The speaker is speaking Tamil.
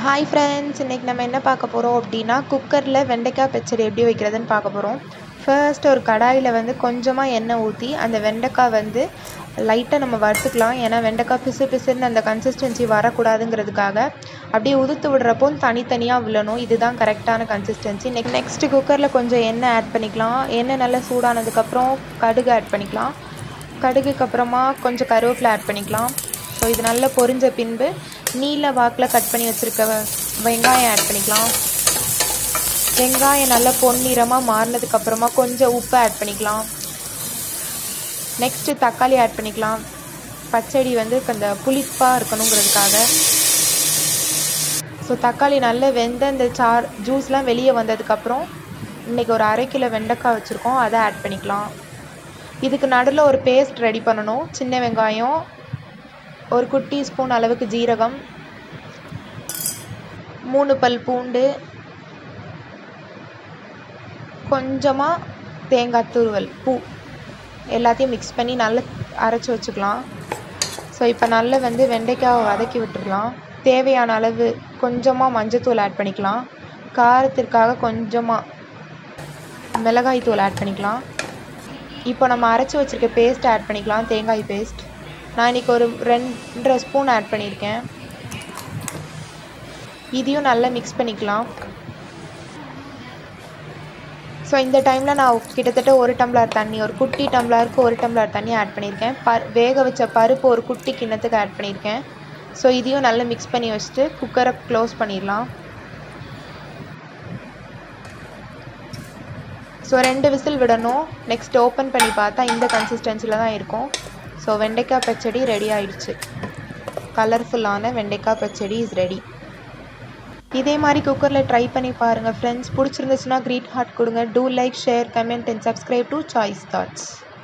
ஹாய் ஃப்ரெண்ட்ஸ் இன்றைக்கி நம்ம என்ன பார்க்க போகிறோம் அப்படின்னா குக்கரில் வெண்டைக்காய் பச்சடி எப்படி வைக்கிறதுன்னு பார்க்க போகிறோம் ஃபர்ஸ்ட் ஒரு கடாயில் வந்து கொஞ்சமாக எண்ணெய் ஊற்றி அந்த வெண்டைக்காய் வந்து லைட்டாக நம்ம வறுத்துக்கலாம் ஏன்னா வெண்டைக்காய் பிசு பிசுன்னு அந்த கன்சிஸ்டன்சி வரக்கூடாதுங்கிறதுக்காக அப்படியே உதுத்து விடுறப்போ தனித்தனியாக விழணும் இதுதான் கரெக்டான கன்சிஸ்டன்சி நெக் நெக்ஸ்ட்டு குக்கரில் கொஞ்சம் எண்ணெய் ஆட் பண்ணிக்கலாம் எண்ணெய் நல்லா சூடானதுக்கப்புறம் கடுகு ஆட் பண்ணிக்கலாம் கடுகுக்கு அப்புறமா கொஞ்சம் கருவேப்பிலை ஆட் பண்ணிக்கலாம் ஸோ இது நல்லா பொரிஞ்ச பின்பு நீல வாக்கில் கட் பண்ணி வச்சுருக்க வெங்காயம் ஆட் பண்ணிக்கலாம் வெங்காயம் நல்லா பொன்னிறமாக மாறினதுக்கப்புறமா கொஞ்சம் உப்பு ஆட் பண்ணிக்கலாம் நெக்ஸ்ட்டு தக்காளி ஆட் பண்ணிக்கலாம் பச்சடி வந்து அந்த புளிப்பாக இருக்கணுங்கிறதுக்காக ஸோ தக்காளி நல்லா வெந்த இந்த சார் ஜூஸ்லாம் வெளியே வந்ததுக்கப்புறம் இன்றைக்கி ஒரு அரை கிலோ வெண்டைக்காய் வச்சுருக்கோம் அதை ஆட் பண்ணிக்கலாம் இதுக்கு நடுவில் ஒரு பேஸ்ட் ரெடி பண்ணணும் சின்ன வெங்காயம் ஒரு குட்டி ஸ்பூன் அளவுக்கு ஜீரகம் மூணு பல் பூண்டு கொஞ்சமாக தேங்காய் துருவல் பூ எல்லாத்தையும் மிக்ஸ் பண்ணி நல்லா அரைச்சி வச்சுக்கலாம் ஸோ இப்போ நல்லா வந்து வெண்டைக்காவை வதக்கி விட்டுடலாம் தேவையான அளவு கொஞ்சமாக மஞ்சத்தூள் ஆட் பண்ணிக்கலாம் காரத்திற்காக கொஞ்சமாக மிளகாய் தூள் ஆட் பண்ணிக்கலாம் இப்போ நம்ம அரைச்சி வச்சுருக்க பேஸ்ட் ஆட் பண்ணிக்கலாம் தேங்காய் பேஸ்ட் நான் இன்றைக்கி ஒரு ரெண்டரை ஸ்பூன் ஆட் பண்ணியிருக்கேன் இதையும் நல்லா மிக்ஸ் பண்ணிக்கலாம் ஸோ இந்த டைமில் நான் கிட்டத்தட்ட ஒரு டம்ளர் தண்ணி ஒரு குட்டி டம்ளருக்கு ஒரு டம்ளர் தண்ணி ஆட் பண்ணியிருக்கேன் பர் வேக வச்ச பருப்பு ஒரு குட்டி கிண்ணத்துக்கு ஆட் பண்ணியிருக்கேன் ஸோ இதையும் நல்லா மிக்ஸ் பண்ணி வச்சுட்டு குக்கரை க்ளோஸ் பண்ணிடலாம் ஸோ ரெண்டு விசில் விடணும் நெக்ஸ்ட் ஓப்பன் பண்ணி பார்த்தா இந்த கன்சிஸ்டன்சியில் தான் இருக்கும் ஸோ வெண்டைக்காய் பச்சடி ரெடி ஆயிடுச்சு கலர்ஃபுல்லான வெண்டைக்காய் பச்சடி இஸ் ரெடி இதே மாதிரி குக்கரில் ட்ரை பண்ணி பாருங்கள் ஃப்ரெண்ட்ஸ் பிடிச்சிருந்துச்சுன்னா க்ரீட் ஹார்ட் கொடுங்க do like share comment and subscribe to choice thoughts